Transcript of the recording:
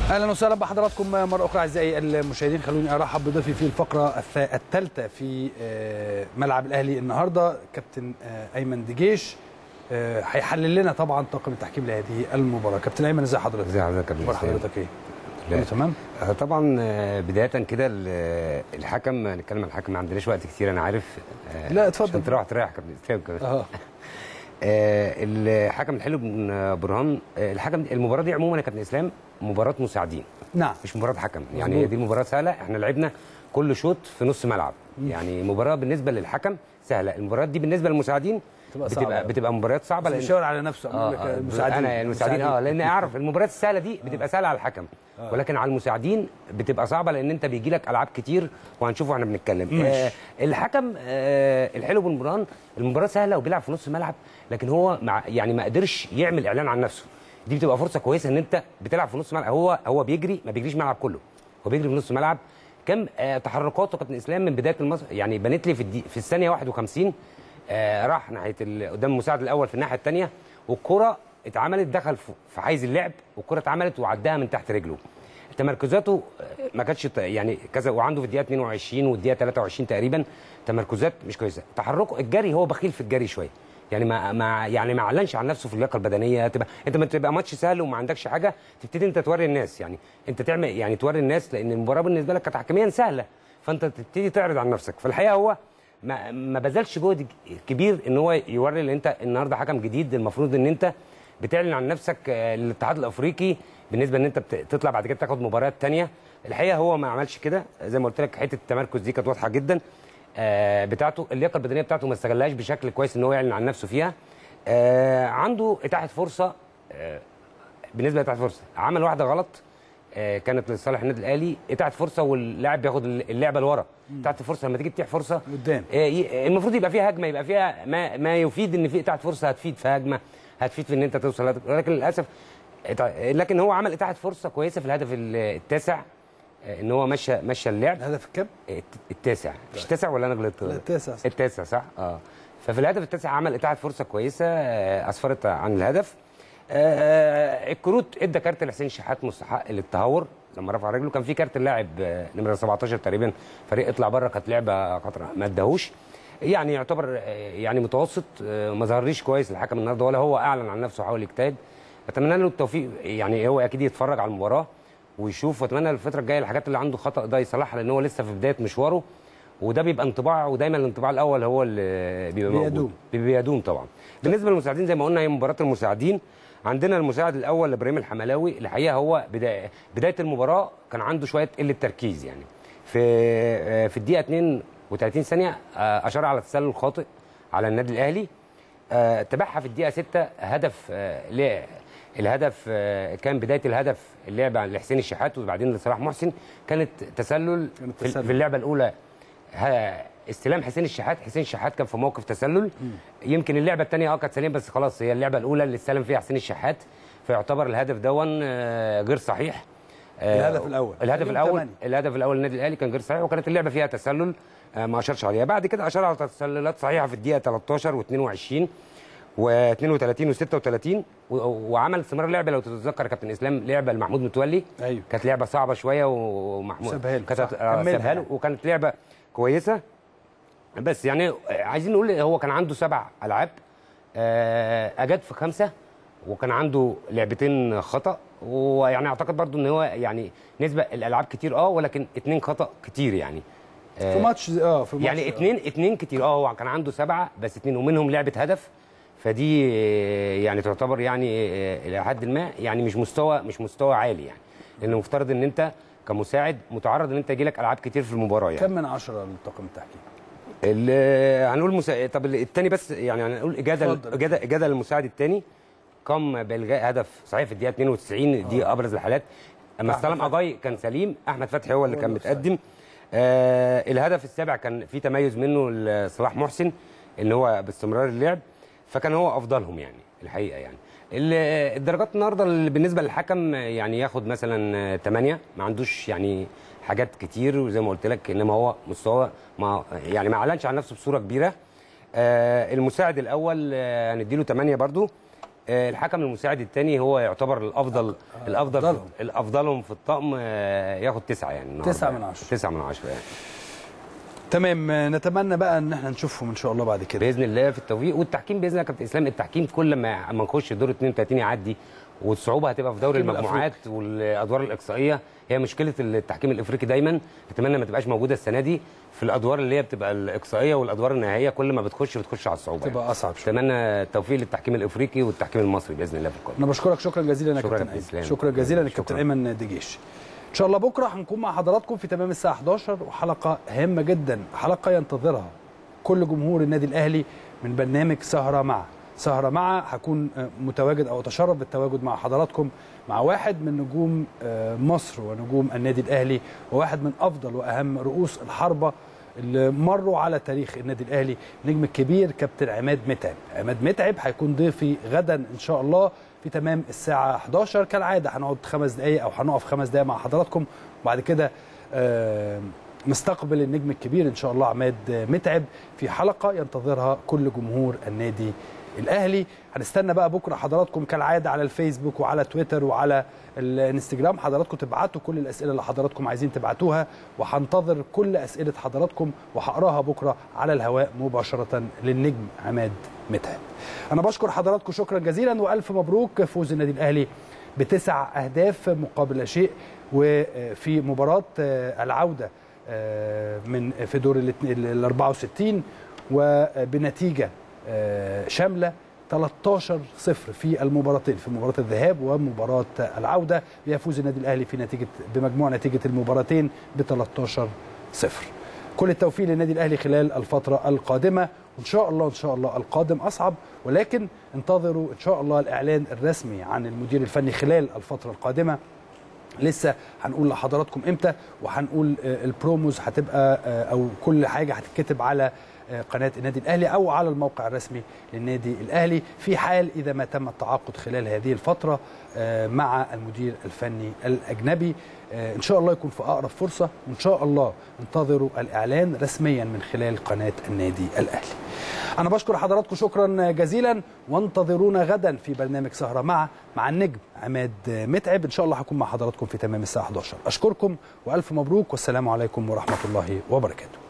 اهلا وسهلا بحضراتكم مره اخرى اعزائي المشاهدين خلوني ارحب بضيفي في الفقره الثالثه في ملعب الاهلي النهارده كابتن ايمن دجيش هيحلل لنا طبعا طاقم التحكيم لهذه المباراه كابتن ايمن ازي حضرتك ازي حضرتك اخبار حضرتك ايه لا. تمام طبعا بدايه كده الحكم نتكلم عن الحكم ما عندناش وقت كتير انا عارف لا اتفضل عشان تروح تريح كابتن اسلام كمان اه آه الحكم الحلو بن برهان آه الحكم المباراه دي عموما يا كابتن اسلام مباراه مساعدين نعم مش مباراه حكم يعني مظبوط. دي مباراه سهله احنا لعبنا كل شوط في نص ملعب يعني مباراه بالنسبه للحكم سهله المباريات دي بالنسبه للمساعدين بتبقى صعبة بتبقى أوي. بتبقى مباريات صعبه لان بيشاور على نفسه اه أقول لك آه، المساعدين انا المساعدين اه لان اعرف المباريات السهله دي بتبقى سهله على الحكم ولكن على المساعدين بتبقى صعبه لان انت بيجي لك العاب كتير وهنشوفه واحنا بنتكلم آه الحكم آه الحلو بن برهان المباراه سهله وبيلعب في نص الملعب لكن هو مع يعني ما قدرش يعمل اعلان عن نفسه دي بتبقى فرصه كويسه ان انت بتلعب في نص ملعب هو هو بيجري ما بيجريش ملعب كله هو بيجري في نص ملعب كم آه تحركاته كابتن اسلام من بدايه المصر يعني بنت لي في الدي في الثانيه 51 آه راح ناحيه ال- قدام المساعد الاول في الناحيه الثانيه والكره اتعملت دخل في- في حيز اللعب والكره اتعملت وعداها من تحت رجله تمركزاته آه، ما كانتش ت- يعني كذا وعنده في الدقيقه 22 والدقيقه 23 تقريبا تمركزات مش كويسه تحركه الجري هو بخيل في الجري شويه يعني ما ما يعني ما اعلنش عن نفسه في اللياقه البدنيه تبقى انت ما تبقى ماتش سهل وما عندكش حاجه تبتدي انت توري الناس يعني انت تعمل يعني توري الناس لان المباراه بالنسبه لك كانت تحكيميا سهله فانت تبتدي تعرض عن نفسك فالحقيقه هو ما ما بذلش جهد كبير ان هو يوري ان انت النهارده حكم جديد المفروض ان انت بتعلن عن نفسك آه، للاتحاد الافريقي بالنسبه ان انت بت- تطلع بعد كده تاخد مباريات تانية الحقيقه هو ما عملش كده زي ما قلت لك حته التمركز دي كانت واضحه جدا آه، بتاعته اللياقه البدنيه بتاعته ما استغلهاش بشكل كويس ان هو يعلن عن نفسه فيها آه، عنده اتاحه فرصه آه، بالنسبه لاتاحه فرصه عمل واحده غلط آه، كانت لصالح النادي الاهلي اتاحه فرصه واللاعب بياخد اللعبه لورا اتاحه الفرصه لما تيجي تتيح فرصه قدام. آه، ي- المفروض يبقى فيها هجمه يبقى فيها ما ما يفيد ان في اتاحه فرصه هتفيد في هجمه هتفيد في ان انت توصل لهدف. ولكن للاسف اتع- لكن هو عمل اتاحه فرصه كويسه في الهدف ال- التاسع آه، ان هو مشى مشى اللعب الهدف الكام؟ الت- التاسع مش التاسع ولا انا غلطت لا، التاسع. التاسع صح اه ففي الهدف التاسع عمل اتاحه فرصه كويسه آه، اسفرت عن الهدف آه، الكروت ادى كارت لحسين شحات مستحق للتهور لما رفع رجله كان في كارت اللاعب آه، نمره 17 تقريبا فريق اطلع بره كانت لعبه خطره ما اداهوش يعني يعتبر آه، يعني متوسط آه، ما ظهرليش كويس الحكم النهارده ولا هو اعلن عن نفسه وحاول يجتهد اتمنى له التوفيق يعني هو اكيد يتفرج على المباراه ويشوف واتمنى الفتره الجايه الحاجات اللي عنده خطا ده يصلحها لان هو لسه في بدايه مشواره وده بيبقى انطباع ودايما الانطباع الاول هو اللي بيبقى موجود. بيدوم. بيبقى بيدوم طبعا بالنسبه للمساعدين زي ما قلنا هي مباراه المساعدين عندنا المساعد الاول ابراهيم الحملاوي الحقيقه هو بدايه بدايه المباراه كان عنده شويه قله تركيز يعني في آه، في الدقيقه 32 ثانيه آه، اشار على تسلل خاطئ على النادي الاهلي آه، تبعها في الدقيقه 6 هدف آه، ل- الهدف آه، كان بدايه الهدف اللعب عن لحسين الشحات وبعدين لصلاح محسن كانت تسلل كانت في, تسلل. في اللعبه الاولى ها- استلام حسين الشحات حسين الشحات كان في موقف تسلل يمكن اللعبه الثانيه اه كانت سليمه بس خلاص هي اللعبه الاولى اللي استلم فيها حسين الشحات فيعتبر الهدف دون آه، غير صحيح آه، الهدف الأول. الهدف اليوم الاول تمانية. الهدف الاول للنادي الاهلي كان غير صحيح وكانت اللعبه فيها تسلل آه، ما اشارش عليها بعد كده اشار على تسللات صحيحه في الدقيقه 13 و22 و32 و36 وعمل استمرار لعبه لو تتذكر يا كابتن اسلام لعبه لمحمود متولي أيوه. كانت لعبه صعبه شويه ومحمود سابها له، كانت صح. آه، كملها سابها له يعني. وكانت لعبه كويسه بس يعني عايزين نقول هو كان عنده سبع العاب آه، اجاد في خمسه وكان عنده لعبتين خطا ويعني اعتقد برضو ان هو يعني نسبه الالعاب كتير اه ولكن اتنين خطا كتير يعني في ماتش اه في ماتش يعني اتنين اتنين كتير اه هو كان عنده سبعه بس اتنين ومنهم لعبه هدف فدي آه، يعني تعتبر يعني آه، الى حد ما يعني مش مستوى مش مستوى عالي يعني لان المفترض ان انت كمساعد متعرض ان انت يجيلك العاب كتير في المباراه يعني كم من عشرة للطاقم التحكيم؟ ال- هنقول مسا... طب الثاني بس يعني هنقول اجاده اتفضل. اجاده اجاده للمساعد الثاني قام بالغاء هدف صحيح في الدقيقه 92 دي ابرز الحالات اما أحمد استلم فتحي. اجاي كان سليم احمد فتحي هو اللي هو كان اللي متقدم آه الهدف السابع كان في تميز منه لصلاح محسن ان هو باستمرار اللعب فكان هو افضلهم يعني الحقيقه يعني ال- الدرجات النهارده اللي بالنسبه للحكم يعني ياخد مثلا 8 ما عندوش يعني حاجات كتير وزي ما قلت لك انما هو مستوى ما يعني ما اعلنش عن نفسه بصوره كبيره آه المساعد الاول آه هنديله 8 برضو آه، الحكم المساعد الثاني هو يعتبر الافضل الافضل أفضلهم. الافضلهم في الطقم آه، ياخد تسعه يعني النهاردة تسعة يعني. من عشرة. تسعه من عشره يعني تمام آه، نتمنى بقى ان احنا نشوفهم ان شاء الله بعد كده باذن الله في التوفيق والتحكيم باذن الله يا كابتن اسلام التحكيم كل ما ما نخش دور 32 يعدي والصعوبه هتبقى في دوري التحكيم المجموعات والادوار الاقصائيه هي مشكله التحكيم الافريقي دايما اتمنى ما تبقاش موجوده السنه دي في الادوار اللي هي بتبقى الاقصائيه والادوار النهائيه كل ما بتخش بتخش على الصعوبه يعني. تبقى اصعب شويه اتمنى التوفيق للتحكيم الافريقي والتحكيم المصري باذن الله في القادم انا بشكرك شكرا جزيلا يا شكراً كابتن يا ايمن إسلام. شكرا جزيلا الكابتن شكراً. ايمن دجيش ان شاء الله بكره هنكون مع حضراتكم في تمام الساعه 11 وحلقه هامه جدا حلقه ينتظرها كل جمهور النادي الاهلي من برنامج سهره مع سهره مع هكون آه، متواجد او اتشرف بالتواجد مع حضراتكم مع واحد من نجوم آه، مصر ونجوم النادي الاهلي وواحد من افضل واهم رؤوس الحربه اللي مروا على تاريخ النادي الاهلي نجم الكبير كابتن عماد متعب عماد متعب هيكون ضيفي غدا ان شاء الله في تمام الساعه 11 كالعاده هنقعد خمس دقائق او هنقف خمس دقائق مع حضراتكم وبعد كده آه، نستقبل النجم الكبير ان شاء الله عماد متعب في حلقه ينتظرها كل جمهور النادي الاهلي هنستنى بقى بكره حضراتكم كالعاده على الفيسبوك وعلى تويتر وعلى الانستجرام حضراتكم تبعتوا كل الاسئله اللي حضراتكم عايزين تبعتوها وهنتظر كل اسئله حضراتكم وهقراها بكره على الهواء مباشره للنجم عماد متعب انا بشكر حضراتكم شكرا جزيلا والف مبروك فوز النادي الاهلي بتسع اهداف مقابل لا شيء وفي مباراه العوده من في دور ال 64 وبنتيجه شامله 13 0 في المباراتين في مباراه الذهاب ومباراه العوده بيفوز النادي الاهلي في نتيجه بمجموع نتيجه المباراتين ب 13 0 كل التوفيق للنادي الاهلي خلال الفتره القادمه وان شاء الله ان شاء الله القادم اصعب ولكن انتظروا ان شاء الله الاعلان الرسمي عن المدير الفني خلال الفتره القادمه لسه هنقول لحضراتكم امتى وهنقول البروموز هتبقى او كل حاجه هتتكتب على قناه النادي الاهلي او على الموقع الرسمي للنادي الاهلي في حال اذا ما تم التعاقد خلال هذه الفتره مع المدير الفني الاجنبي ان شاء الله يكون في اقرب فرصه وان شاء الله انتظروا الاعلان رسميا من خلال قناه النادي الاهلي. انا بشكر حضراتكم شكرا جزيلا وانتظرونا غدا في برنامج سهره مع مع النجم عماد متعب ان شاء الله هكون مع حضراتكم في تمام الساعه 11 اشكركم والف مبروك والسلام عليكم ورحمه الله وبركاته.